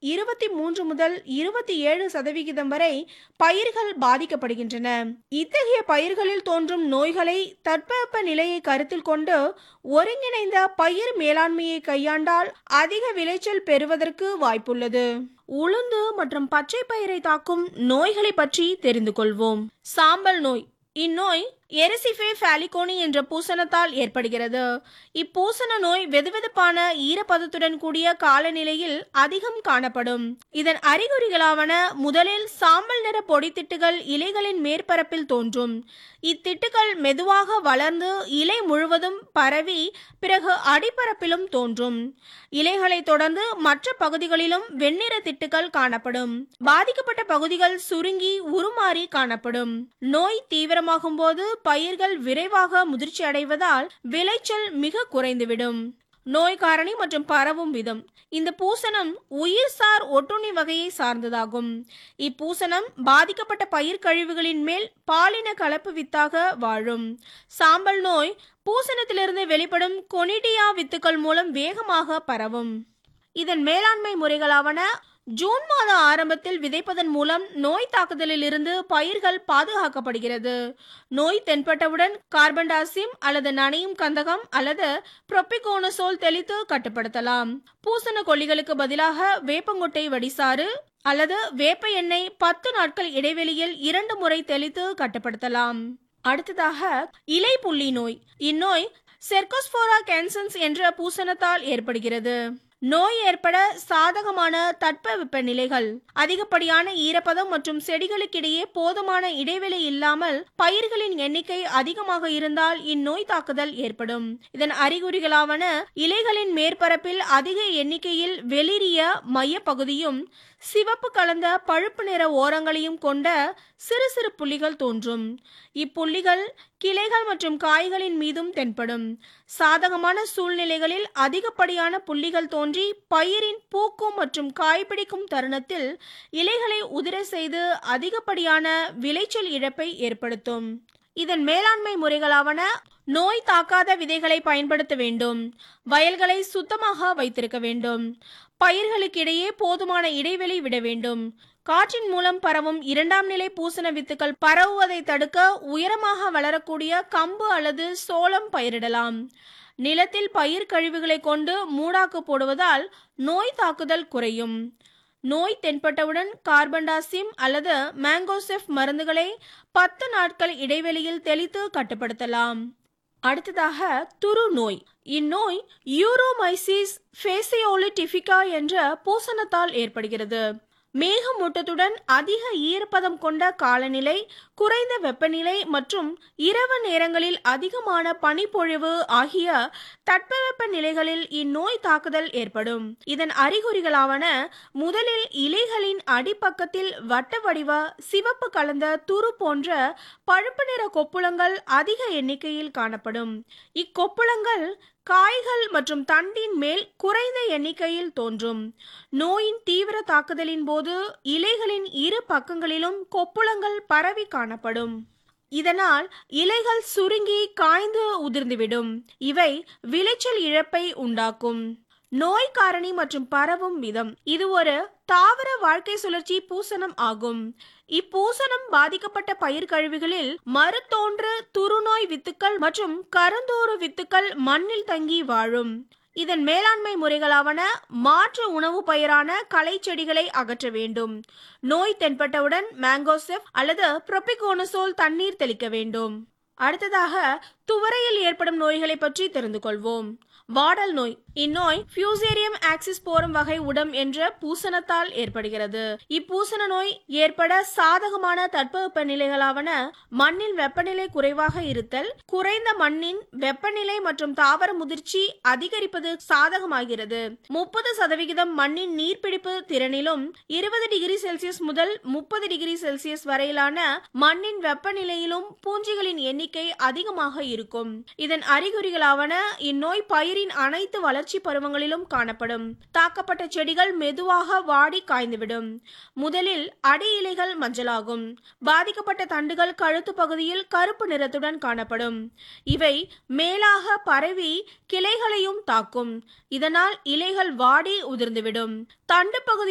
இருபத்தி மூன்று முதல் இருபத்தி ஏழு சதவிகிதம் வரை பயிர்கள் பாதிக்கப்படுகின்றன இத்தகைய பயிர்களில் தோன்றும் நோய்களை தட்பவெப்ப நிலையை கருத்தில் கொண்டு ஒருங்கிணைந்த பயிர் மேலாண்மையை கையாண்டால் அதிக விளைச்சல் பெறுவதற்கு வாய்ப்புள்ளது உளுந்து மற்றும் பச்சை பயிரை தாக்கும் நோய்களை பற்றி தெரிந்து கொள்வோம் சாம்பல் நோய் இந்நோய் எரிசிஃபே ஃபாலிகோனி என்ற பூசணத்தால் ஏற்படுகிறது இப்பூசண நோய் வெதுவெதுப்பான ஈரப்பதத்துடன் கூடிய காலநிலையில் அதிகம் காணப்படும் இதன் அறிகுறிகளாவன முதலில் சாம்பல் நிற பொடித்திட்டுகள் இலைகளின் மேற்பரப்பில் தோன்றும் இத்திட்டுகள் மெதுவாக வளர்ந்து இலை முழுவதும் பரவி பிறகு அடிப்பரப்பிலும் தோன்றும் இலைகளை தொடர்ந்து மற்ற பகுதிகளிலும் வெண்ணிற திட்டுகள் காணப்படும் பாதிக்கப்பட்ட பகுதிகள் சுருங்கி உருமாறி காணப்படும் நோய் தீவிரமாகும் போது பயிர்கள் விரைவாக முதிர்ச்சி அடைவதால் விளைச்சல் மிக குறைந்துவிடும் நோய் காரணி மற்றும் பரவும் விதம் இந்த பூசணம் உயிர்சார் ஒட்டுண்ணி வகையை சார்ந்ததாகும் இப்பூசணம் பாதிக்கப்பட்ட பயிர் கழிவுகளின் மேல் பாலின கலப்பு வித்தாக வாழும் சாம்பல் நோய் பூசணத்திலிருந்து வெளிப்படும் கொனிடியா வித்துக்கள் மூலம் வேகமாக பரவும் இதன் மேலாண்மை முறைகளாவன ஜூன் மாத ஆரம்பத்தில் விதைப்பதன் மூலம் நோய் தாக்குதலில் இருந்து பயிர்கள் பாதுகாக்கப்படுகிறது நோய் தென்பட்டவுடன் கார்பன்டாசிம் அல்லது நனையும் கந்தகம் அல்லது புரோபிகோனசோல் தெளித்து கட்டுப்படுத்தலாம் பூசண கொல்லிகளுக்கு பதிலாக வேப்பங்கொட்டை வடிசாறு அல்லது வேப்ப எண்ணெய் பத்து நாட்கள் இடைவெளியில் இரண்டு முறை தெளித்து கட்டுப்படுத்தலாம் அடுத்ததாக இலை புள்ளி நோய் இந்நோய் செர்கோஸ்போரா கேன்சன்ஸ் என்ற பூசணத்தால் ஏற்படுகிறது நோய் ஏற்பட சாதகமான தட்பவெப்ப நிலைகள் அதிகப்படியான ஈரப்பதம் மற்றும் செடிகளுக்கிடையே போதுமான இடைவெளி இல்லாமல் பயிர்களின் எண்ணிக்கை அதிகமாக இருந்தால் இந்நோய் தாக்குதல் ஏற்படும் இதன் அறிகுறிகளாவன இலைகளின் மேற்பரப்பில் அதிக எண்ணிக்கையில் வெளிரிய மையப்பகுதியும் சிவப்பு கலந்த பழுப்பு நிற ஓரங்களையும் கொண்ட சிறு சிறு புள்ளிகள் தோன்றும் இப்புள்ளிகள் கிளைகள் மற்றும் காய்களின் மீதும் தென்படும் சாதகமான சூழ்நிலைகளில் அதிகப்படியான புள்ளிகள் தோன்றி பயிரின் பூக்கும் மற்றும் காய்பிடிக்கும் தருணத்தில் இலைகளை உதிர செய்து அதிகப்படியான விளைச்சல் இழப்பை ஏற்படுத்தும் இதன் மேலாண்மை முறைகளாவன நோய் தாக்காத விதைகளை பயன்படுத்த வேண்டும் வயல்களை சுத்தமாக வைத்திருக்க வேண்டும் பயிர்களுக்கிடையே போதுமான இடைவெளி விட வேண்டும் காற்றின் மூலம் பரவும் இரண்டாம் நிலை பூசண வித்துக்கள் பரவுவதை தடுக்க உயரமாக வளரக்கூடிய கம்பு அல்லது சோளம் பயிரிடலாம் நிலத்தில் பயிர் கழிவுகளை கொண்டு மூடாக்கு போடுவதால் நோய் தாக்குதல் குறையும் நோய் தென்பட்டவுடன் கார்பன்டாசிம் அல்லது மேங்கோசெஃப் மருந்துகளை பத்து நாட்கள் இடைவெளியில் தெளித்து கட்டுப்படுத்தலாம் அடுத்ததாக துரு நோய் இந்நோய் யூரோமைசிஸ் ஃபேசியோலிட்டிஃபிகா என்ற பூசணத்தால் ஏற்படுகிறது மேகமூட்டத்துடன் அதிக ஈரப்பதம் கொண்ட காலநிலை குறைந்த வெப்பநிலை மற்றும் இரவு நேரங்களில் அதிகமான பனிப்பொழிவு ஆகிய தட்பவெப்ப நிலைகளில் இந்நோய் தாக்குதல் ஏற்படும் இதன் அறிகுறிகளாவன முதலில் இலைகளின் அடிப்பக்கத்தில் வட்ட வடிவ சிவப்பு கலந்த துரு போன்ற பழுப்பு நிற கொப்புளங்கள் அதிக எண்ணிக்கையில் காணப்படும் இக்கொப்புளங்கள் காய்கள் மற்றும் தண்டின் மேல் குறைந்த எண்ணிக்கையில் தோன்றும் நோயின் தீவிர தாக்குதலின் போது இலைகளின் இரு பக்கங்களிலும் கொப்புளங்கள் பரவி காணப்படும் இதனால் இலைகள் சுருங்கி காய்ந்து உதிர்ந்துவிடும் இவை விளைச்சல் இழப்பை உண்டாக்கும் நோய் காரணி மற்றும் பரவும் விதம் இது ஒரு தாவர வாழ்க்கை சுழற்சி பூசணம் ஆகும் இப்பூசணம் பாதிக்கப்பட்ட பயிர் கழிவுகளில் மறுதோன்று துருநோய் வித்துக்கள் மற்றும் கருந்தோறு வித்துக்கள் மண்ணில் தங்கி வாழும் இதன் மேலாண்மை முறைகளாவன மாற்று உணவு பயிரான களை செடிகளை அகற்ற வேண்டும் நோய் தென்பட்டவுடன் மேங்கோசெஃப் அல்லது புரோபிகோனசோல் தண்ணீர் தெளிக்க வேண்டும் அடுத்ததாக துவரையில் ஏற்படும் நோய்களை பற்றி தெரிந்து கொள்வோம் வாடல் நோய் இந்நோய் பியூசேரியம் ஆக்சிஸ் போரம் வகை உடம் என்ற பூசணத்தால் ஏற்படுகிறது இப்பூசண நோய் ஏற்பட சாதகமான தட்பவெப்ப நிலைகளாவன மண்ணில் வெப்பநிலை குறைவாக இருத்தல் குறைந்த மண்ணின் வெப்பநிலை மற்றும் தாவர முதிர்ச்சி அதிகரிப்பது சாதகமாகிறது முப்பது சதவிகிதம் மண்ணின் நீர்பிடிப்பு திறனிலும் இருபது டிகிரி செல்சியஸ் முதல் முப்பது டிகிரி செல்சியஸ் வரையிலான மண்ணின் வெப்பநிலையிலும் பூஞ்சிகளின் எண்ணிக்கை அதிகமாக இருக்கும் இதன் அறிகுறிகளாவன இந்நோய் பயிரின் அனைத்து வளர்ச்சி பருவங்களிலும் காணப்படும் தாக்கப்பட்ட செடிகள் மெதுவாக வாடி காய்ந்துவிடும் முதலில் அடி இலைகள் மஞ்சளாகும் பாதிக்கப்பட்ட தண்டுகள் கழுத்து பகுதியில் கருப்பு நிறத்துடன் காணப்படும் இவை மேலாக பரவி கிளைகளையும் தாக்கும் இதனால் இலைகள் வாடி உதிர்ந்துவிடும் தண்டு பகுதி